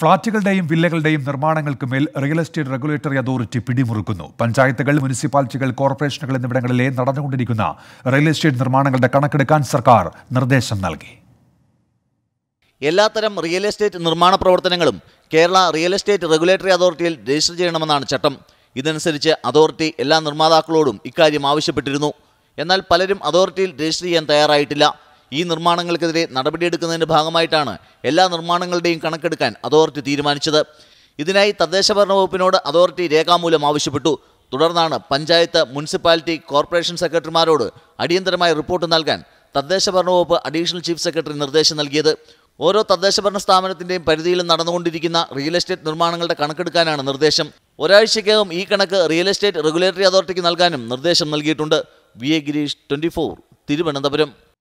ഫ്ളാറ്റുകളുടെയും വില്ലകളുടെയും നിർമ്മാണങ്ങൾക്ക് മേൽ റിയൽ എസ്റ്റേറ്റ് റെഗുലേറ്ററി അതോറിറ്റി പിടിമുറുക്കുന്നു പഞ്ചായത്തുകൾ മുനിസിപ്പാലിറ്റികൾ കോർപ്പറേഷനുകൾ എന്നിവിടങ്ങളിലെ നടന്നുകൊണ്ടിരിക്കുന്ന റിയൽ എസ്റ്റേറ്റ് നിർമ്മാണങ്ങളുടെ കണക്കെടുക്കാൻ സർക്കാർ നിർദ്ദേശം നൽകി എല്ലാത്തരം റിയൽ എസ്റ്റേറ്റ് നിർമ്മാണ പ്രവർത്തനങ്ങളും കേരള റിയൽ എസ്റ്റേറ്റ് റെഗുലേറ്ററി അതോറിറ്റിയിൽ രജിസ്റ്റർ ചെയ്യണമെന്നാണ് ചട്ടം ഇതനുസരിച്ച് അതോറിറ്റി എല്ലാ നിർമ്മാതാക്കളോടും ഇക്കാര്യം ആവശ്യപ്പെട്ടിരുന്നു എന്നാൽ പലരും അതോറിറ്റിയിൽ രജിസ്റ്റർ ചെയ്യാൻ തയ്യാറായിട്ടില്ല ഈ നിർമ്മാണങ്ങൾക്കെതിരെ നടപടിയെടുക്കുന്നതിന്റെ ഭാഗമായിട്ടാണ് എല്ലാ നിർമ്മാണങ്ങളുടെയും കണക്കെടുക്കാൻ അതോറിറ്റി തീരുമാനിച്ചത് ഇതിനായി തദ്ദേശഭരണ വകുപ്പിനോട് അതോറിറ്റി രേഖാമൂലം ആവശ്യപ്പെട്ടു തുടർന്നാണ് പഞ്ചായത്ത് മുനിസിപ്പാലിറ്റി കോർപ്പറേഷൻ സെക്രട്ടറിമാരോട് അടിയന്തരമായി റിപ്പോർട്ട് നൽകാൻ തദ്ദേശഭരണ വകുപ്പ് അഡീഷണൽ ചീഫ് സെക്രട്ടറി നിർദ്ദേശം നൽകിയത് ഓരോ തദ്ദേശഭരണ സ്ഥാപനത്തിന്റെയും പരിധിയിലും നടന്നുകൊണ്ടിരിക്കുന്ന റിയൽ എസ്റ്റേറ്റ് നിർമ്മാണങ്ങളുടെ കണക്കെടുക്കാനാണ് നിർദ്ദേശം ഒരാഴ്ചയ്ക്കകം ഈ കണക്ക് റിയൽ എസ്റ്റേറ്റ് റെഗുലേറ്ററി അതോറിറ്റിക്ക് നൽകാനും നിർദ്ദേശം നൽകിയിട്ടുണ്ട് V A Girish twenty Thiruvananthapuram